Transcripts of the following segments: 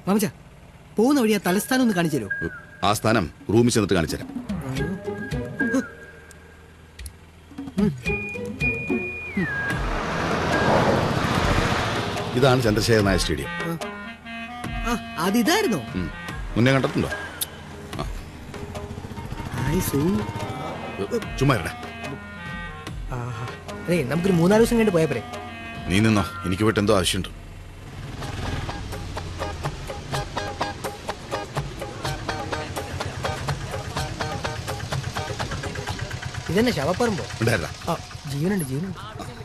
മാമച്ച പോകുന്ന വഴി ആ തലസ്ഥാനം ഒന്ന് കാണിച്ചു തരുമോ ആ സ്ഥാനം റൂമിൽ ചെന്നിട്ട് കാണിച്ചു തരാം ഇതാണ് ചന്ദ്രശേഖർ നായർ സ്റ്റേഡിയം ആ അതിതായിരുന്നോ ഉം. മുന്നേ കണ്ടിട്ടുണ്ടോ ഹായ് സൂ ചുമ്മാ ഇരടാ ആഹാ അതെ നമുക്കൊരു മൂന്നാല് ദിവസം കഴിഞ്ഞ് പോയാ പോരെ നീ നിന്നോ എനിക്ക് പോയിട്ട് എന്തോ ആവശ്യമുണ്ട് ഇതന്നെ ശവപ്പറമ്പോ ഉണ്ടായിരുന്നാ ആ ജീവനുണ്ട് ജീവനുണ്ട്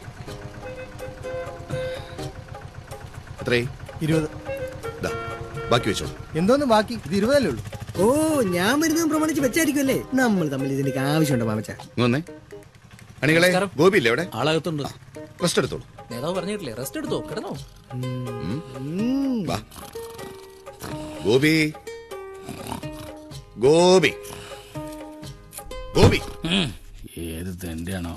എത്രേ ഇരുപത് ദാ, ബാക്കി വെച്ചോ എന്തോന്ന് ബാക്കി ഇത് ഇരുപതല്ലേ ഉള്ളൂ ഓ ഞാൻ വരുന്നതും പ്രമാണിച്ച് വെച്ചായിരിക്കും അല്ലേ നമ്മൾ തമ്മിൽ ഇതിന്റെ ആവശ്യമുണ്ടോ മാമച്ച ഇങ്ങ് വന്നേ അണികളെ ഗോപി ഇല്ലേ അവിടെ ആളകത്തുണ്ട് റെസ്റ്റ് എടുത്തോളൂ നേതാവ് പറഞ്ഞിട്ടില്ലേ റെസ്റ്റ് എടുത്തോ കിടന്നോ വാ ഗോപി ഗോപി ഗോപി ഏത് തെന്റെയാണോ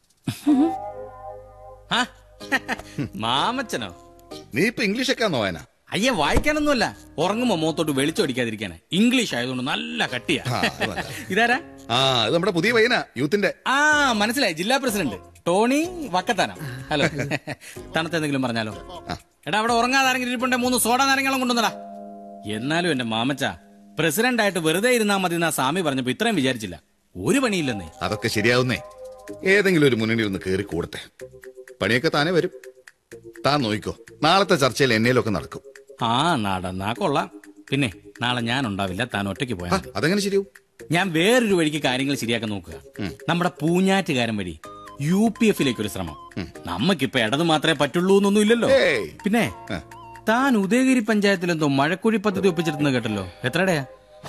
മാമച്ചനോ നീ ഇപ്പൊ ഇംഗ്ലീഷൊക്കെ ആണോ വായന അയ്യ വായിക്കാനൊന്നുമല്ല ഉറങ്ങുമ്പോ മുഖത്തോട്ട് വെളിച്ചടിക്കാതിരിക്കാന് ഇംഗ്ലീഷ് ആയതുകൊണ്ട് നല്ല കട്ടിയാ ആ, അത് നല്ലതാ. ഇതാരാ ആ ഇത് നമ്മുടെ പുതിയ പയ്യനാ യൂത്തിന്റെ ആ മനസ്സിലായി ജില്ലാ പ്രസിഡന്റ് ടോണി വക്കത്താനം ഹലോ തണുത്ത എന്തെങ്കിലും പറഞ്ഞാലോ എടാ അവിടെ ഉറങ്ങാതെ ആരെങ്കിലും ഇരിപ്പുണ്ടെ മൂന്ന് സോഡ നാരങ്ങളും കൊണ്ടുവന്നടാ എന്നാലും എന്റെ മാമച്ച പ്രസിഡന്റ് ആയിട്ട് വെറുതെ ഇരുന്നാ മതി എന്നാ സ്വാമി പറഞ്ഞപ്പോ ഇത്രയും വിചാരിച്ചില്ല ഒരു പണിയില്ലെന്നേ അതൊക്കെ ശരിയാവുന്നേ ഏതെങ്കിലും ഒരു മുന്നണിയിൽ ഒന്ന് കയറി കൂടട്ടെ പണിയൊക്കെ താനേ വരും താൻ നോയിക്കോ നാളത്തെ ചർച്ചയിൽ എന്നേലൊക്കെ നടക്കും ആ നടന്നാ കൊള്ളാം പിന്നെ നാളെ ഞാൻ ഉണ്ടാവില്ല താൻ ഒറ്റയ്ക്ക് പോയാൽ ആ, മതി. അതെങ്ങനെ ശരിയാവും ഞാൻ വേറൊരു വഴിക്ക് കാര്യങ്ങൾ ശരിയാക്കാൻ നോക്കുക നമ്മുടെ പൂഞ്ഞാറ്റുകാരൻ വഴി യു പി എഫിലേക്ക് ഒരു ശ്രമം നമുക്കിപ്പൊ ഇടത് മാത്രമേ പറ്റുള്ളൂ എന്നൊന്നും ഇല്ലല്ലോ ഏയ്. പിന്നെ ആ. താൻ ഉദയഗിരി പഞ്ചായത്തിൽ എന്തോ മഴക്കുഴി പദ്ധതി ഒപ്പിച്ചെടുത്തെന്ന് കേട്ടല്ലോ എത്രയുടെയാ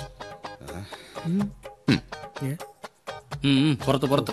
ഉം, ഉം, പുറത്ത് പുറത്ത്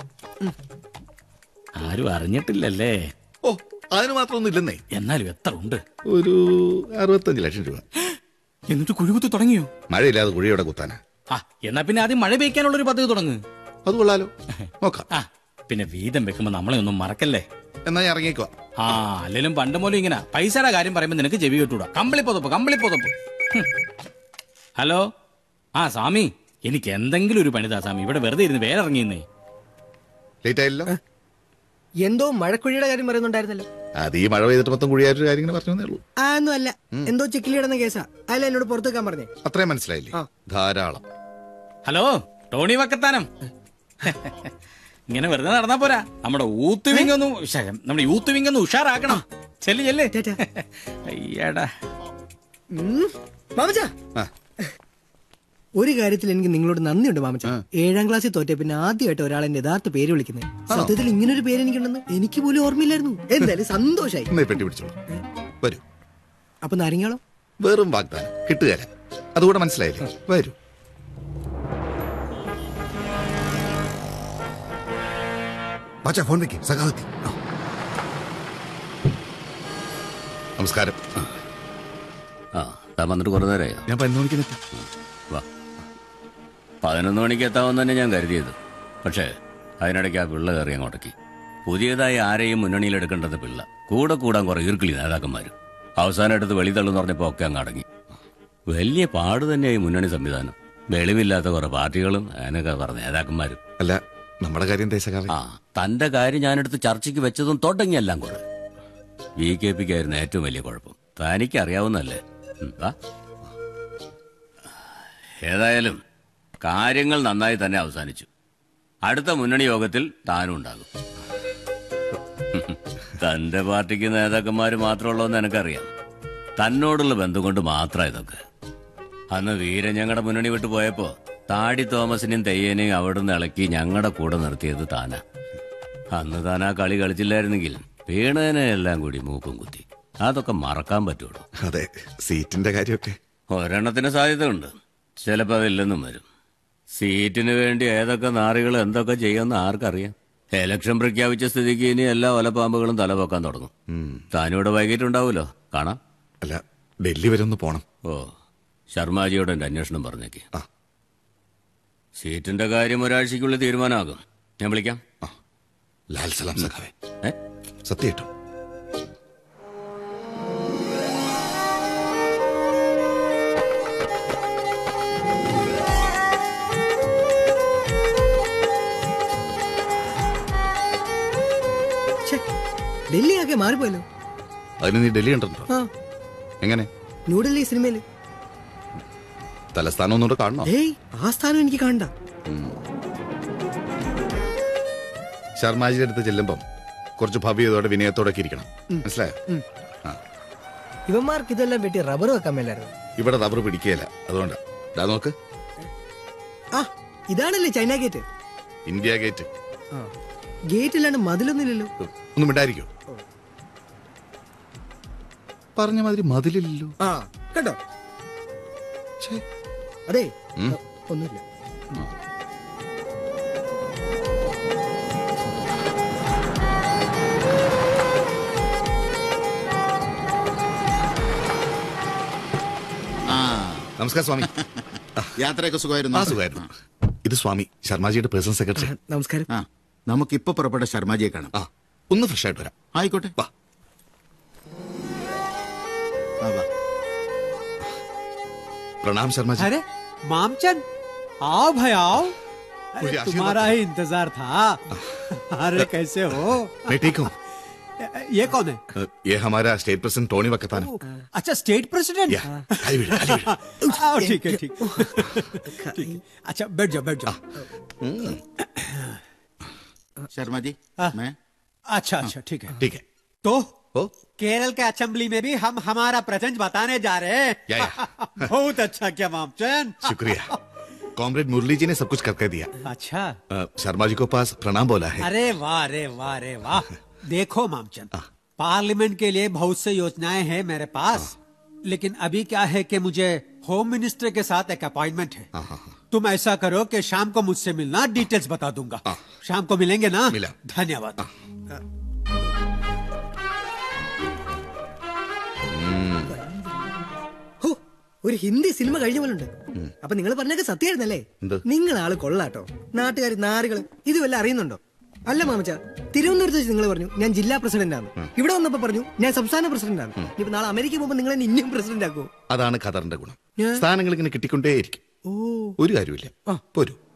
ആരും അറിഞ്ഞിട്ടില്ലല്ലേ ഓ അതിന് മാത്രമൊന്നും ഇല്ലെന്നേ എന്നാലും എത്ര ഉണ്ട് ഒരു അറുപത്തഞ്ച് ലക്ഷം രൂപ എന്നിട്ട് കുഴികുത്തി തുടങ്ങിയോ മഴയില്ലാതെ കുഴിയോടെ കുത്താനാ ആ എന്നാ പിന്നെ ആദ്യം മഴ പെയ്ക്കാനുള്ള ഒരു പദ്ധതി തുടങ്ങ് അത് കൊള്ളാലോ നോക്കാം ആ പിന്നെ വീതം വെക്കുമ്പോ നമ്മളെ ഒന്നും മറക്കല്ലേ എന്നാ ഞാൻ ഇറങ്ങിക്കോ ആ അല്ലെങ്കിലും പണ്ട് മൂലം ഇങ്ങനെ പൈസയുടെ കാര്യം പറയുമ്പോ നിനക്ക് ചെവി കേട്ടൂടാ കമ്പിളിപ്പൊതപ്പ് കമ്പിളിപ്പൊതപ്പ് ഹും. ഹലോ ആ സ്വാമി എനിക്ക് എന്തെങ്കിലും ഒരു പണിതാ സ്വാമി ഇവിടെ വെറുതെ ഇരുന്ന് വേറെ ഇറങ്ങിയെന്നേ ലേറ്റ് ആയില്ലോ എന്തോ മഴക്കുഴിയുടെ കാര്യം പറയുന്നുണ്ടായിരുന്നല്ലോ അത് ഈ മഴ പെയ്തിട്ട് മൊത്തം കുഴിയായിട്ട് കാര്യം ഇങ്ങനെ പറഞ്ഞേ ഉള്ളൂ ആ ഒന്നും അല്ല എന്തോ ചെക്കിൽ കിടന്ന കേസാ അല്ല എന്നോട് പുറത്തു വെക്കാൻ പറഞ്ഞേ അത്രയും മനസ്സിലായില്ലേ ധാരാളം ഹലോ ടോണി വക്കത്താനം ഇങ്ങനെ വെറുതെ നടന്നാ പോരാ നമ്മുടെ യൂത്ത് വിങ് ഒന്ന് ശ്ശെ, നമ്മുടെ യൂത്ത് വിങ് ഒന്ന് ഉഷാറാക്കണം ചെല്ല് ചെല്ല് ടാറ്റാ. അയ്യടാ മാമച്ച ആ ഒരു കാര്യത്തിൽ എനിക്ക് നിങ്ങളോട് നന്ദിയുണ്ട് മാമച്ച ഏഴാം ക്ലാസ്സിൽ തോറ്റ പിന്നെ ആദ്യമായിട്ട് ഒരാൾ എന്റെ യഥാർത്ഥ പേര് വിളിക്കുന്നത് സത്യത്തിൽ ഇങ്ങനൊരു പേര് എനിക്കുണ്ടെന്ന് എനിക്ക് പോലും ഓർമ്മയില്ലായിരുന്നു എന്തായാലും സന്തോഷായി എന്നാ ഈ പെട്ടി പിടിച്ചോളൂ വരൂ അപ്പൊ നാരങ്ങാളോ വെറും വാഗ്ദാനം കിട്ടുകയല്ല അതുകൂടെ മനസ്സിലായില്ലേ വരൂ പാച്ച ഫോൺ വെക്ക് സഖാവത്തി നമസ്കാരം ആ താൻ വന്നിട്ട് കുറേ നേരമായോ ഞാൻ പതിനൊന്ന് മണിക്ക് എത്തി വാ പതിനൊന്ന് മണിക്ക് എത്താമെന്ന് തന്നെ ഞാൻ കരുതിയത് പക്ഷേ അതിനിടയ്ക്ക് ആ പിള്ള കയറി അങ്ങോട്ടേക്ക് പുതിയതായി ആരെയും മുന്നണിയിൽ എടുക്കേണ്ടത് പിള്ള കൂടെ കൂടാൻ കുറെ ഈർക്കിളി നേതാക്കന്മാരും അവസാനം എടുത്ത് വെളി തള്ളുന്ന് പറഞ്ഞപ്പോൾ ഒക്കെ അങ്ങ് അടങ്ങി വലിയ പാട് തന്നെയായി മുന്നണി സംവിധാനം വെളിവില്ലാത്ത കുറെ പാർട്ടികളും അതിനൊക്കെ പറഞ്ഞ നേതാക്കന്മാരും അല്ല നമ്മുടെ കാര്യം ദേശകാലം ആ തന്റെ കാര്യം ഞാനെടുത്ത് ചർച്ചയ്ക്ക് വെച്ചതും തുടങ്ങിയെല്ലാം കുറെ വി കെ പിക്കായിരുന്നു ഏറ്റവും വലിയ കുഴപ്പം തനിക്ക് അറിയാവുന്നല്ലേ ഉം, വാ. ഏതായാലും കാര്യങ്ങൾ നന്നായി തന്നെ അവസാനിച്ചു അടുത്ത മുന്നണി യോഗത്തിൽ താനും ഉണ്ടാകും തന്റെ പാർട്ടിക്ക് നേതാക്കന്മാര് മാത്രമുള്ളൂ എന്ന് എനിക്കറിയാം തന്നോടുള്ള ബന്ധം കൊണ്ട് മാത്രം ഇതൊക്കെ അന്ന് വീരൻ ഞങ്ങളുടെ മുന്നണി വിട്ടു പോയപ്പോ താടി തോമസിനെയും തെയ്യനെയും അവിടുന്ന് ഇളക്കി ഞങ്ങളുടെ കൂടെ നിർത്തിയത് താനാ അന്ന് താൻ ആ കളി കളിച്ചില്ലായിരുന്നെങ്കിൽ വീണേനെ എല്ലാം കൂടി മൂക്കും കുത്തി അതൊക്കെ മറക്കാൻ പറ്റുള്ളൂ അതെ സീറ്റിന്റെ കാര്യമൊക്കെ ഒരെണ്ണത്തിന് സാധ്യതയുണ്ട് ചിലപ്പോൾ അതില്ലെന്നും വരും സീറ്റിന് വേണ്ടി ഏതൊക്കെ നാറികൾ എന്തൊക്കെ ചെയ്യുമെന്ന് ആർക്കറിയാം എലക്ഷൻ പ്രഖ്യാപിച്ച സ്ഥിതിക്ക് ഇനി എല്ലാ ഒലപ്പാമ്പുകളും തലപൊക്കാൻ തുടങ്ങും താനിവിടെ വൈകിട്ടുണ്ടാവുമല്ലോ കാണാം അല്ല ഡൽഹി വരെ ഒന്ന് പോണം ഓ ശർമാജിയോട് എന്റെ അന്വേഷണം പറഞ്ഞേക്ക് ആ. സീറ്റിന്റെ കാര്യം ഒരാഴ്ചക്കുള്ളിൽ തീരുമാനമാകും ഞാൻ വിളിക്കാം ലാൽ സലാം സഖാവേ ഏ സത്യേട്ടോ ഡൽഹി ആകെ മാറിപ്പോയല്ലോ അതിന് നീ ഡൽഹി കണ്ടിട്ടുണ്ടോ ആ എങ്ങനെ ന്യൂഡൽഹി സിനിമയില് തലസ്ഥാനം ഒന്നുകൂടെ കാണണോ ഏയ് ആ സ്ഥാനം എനിക്ക് കാണണ്ട ശർമാജിയുടെ അടുത്ത് ചെല്ലുമ്പം കുറച്ച് ഭവ്യതയോടെ വിനയത്തോടെ ഒക്കെ ഇരിക്കണം മനസ്സിലായോ ആ ഇവന്മാർക്ക് ഇതെല്ലാം വെട്ടി റബ്ബർ വെക്കാൻ മേലായിരുന്നു ഇവിടെ റബ്ബർ പിടിക്കുകയില്ല അതുകൊണ്ടാ ഇതാ നോക്ക് ആ ഇതാണല്ലേ ചൈന ഗേറ്റ് ഇന്ത്യ ഗേറ്റ് ആ ഗേറ്റ് ഇല്ലാണ്ട് മതിലൊന്നുമില്ലല്ലോ ഒന്നും മിണ്ടായിരിക്കോ പറഞ്ഞ മാതിരി മതിലില്ലല്ലോ ആ കേട്ടോ ഛേ. അതെ ഉം. ഒന്നുമില്ല ആ നമസ്കാരം സ്വാമി യാത്രയൊക്കെ ആ സുഖമായിരുന്നു സുഖമായിരുന്നു ഇത് സ്വാമി ശർമാജിയുടെ പേഴ്സണൽ സെക്രട്ടറി നമസ്കാരം ആ നമുക്കിപ്പോ പുറപ്പെട്ട ശർമാജിയെ കാണാം ആ ഒന്ന് ഫ്രഷ് ആയിട്ട് വരാം ആയിക്കോട്ടെ വാ ആ, വാ. പ്രണാം ശർമാജി अरे मामचंद आओ भाई आओ मुझे अरे, आशीर्वाद तुम्हारा ही इंतजार था अरे कैसे हो मैं ठीक हूँ ये कौन है अ, ये हमारा स्टेट प्रेसिडेंट टोनी वकतान अच्छा स्टेट प्रेसिडेंट या कालीवीड़ कालीवीड़ आओ ठीक है ठीक ठीक है। अच्छा बैठ जाओ बैठ जाओ शर्मा जी हाँ। मैं अच्छा अच्छा ठीक है ठीक है तो ओ केरल के असेंबली में भी हम हमारा प्रेजेंस बताने जा रहे या, हैं बहुत अच्छा क्या मामचंद शुक्रिया कॉमरेड मुरली जी ने सब कुछ करके दिया अच्छा अ, शर्मा जी को पास प्रणाम बोला है अरे वाह रे वाह रे वाह देखो मामचंद पार्लियामेंट के लिए बहुत से योजनाएं हैं मेरे पास लेकिन अभी क्या है कि मुझे होम मिनिस्टर के साथ एक अपॉइंटमेंट है तुम ऐसा करो कि शाम को मुझसे मिलना डिटेल्स बता दूंगा शाम को मिलेंगे ना मिला। धन्यवाद ഹോ ഒരു ഹിന്ദി സിനിമ കഴിഞ്ഞ പോലെ ഉണ്ട് അപ്പൊ നിങ്ങൾ പറഞ്ഞൊക്കെ സത്യമായിരുന്നല്ലേ എന്ത്? നിങ്ങൾ ആള് കൊള്ളാട്ടോ നാട്ടുകാർ നാറുകൾ ഇത് വല്ല അറിയുന്നുണ്ടോ അല്ല മാമച്ച തിരുവനന്തപുരത്ത് വെച്ച് നിങ്ങൾ പറഞ്ഞു ഞാൻ ജില്ലാ പ്രസിഡന്റ് ആണ് ഇവിടെ വന്നപ്പോ പറഞ്ഞു ഞാൻ സംസ്ഥാന പ്രസിഡന്റ് ആണ് ഇപ്പൊ നാളെ അമേരിക്ക പോകുമ്പോൾ നിങ്ങൾ എന്നെ ഇന്ത്യൻ പ്രസിഡന്റ് ആക്കുമോ അതാണ് ഖദറിന്റെ ഗുണം ഞാൻ- സ്ഥാനങ്ങൾ ഇങ്ങനെ കിട്ടിക്കൊണ്ടേയിരിക്കും ഓ ഒരു കാര്യമില്ല പോരൂ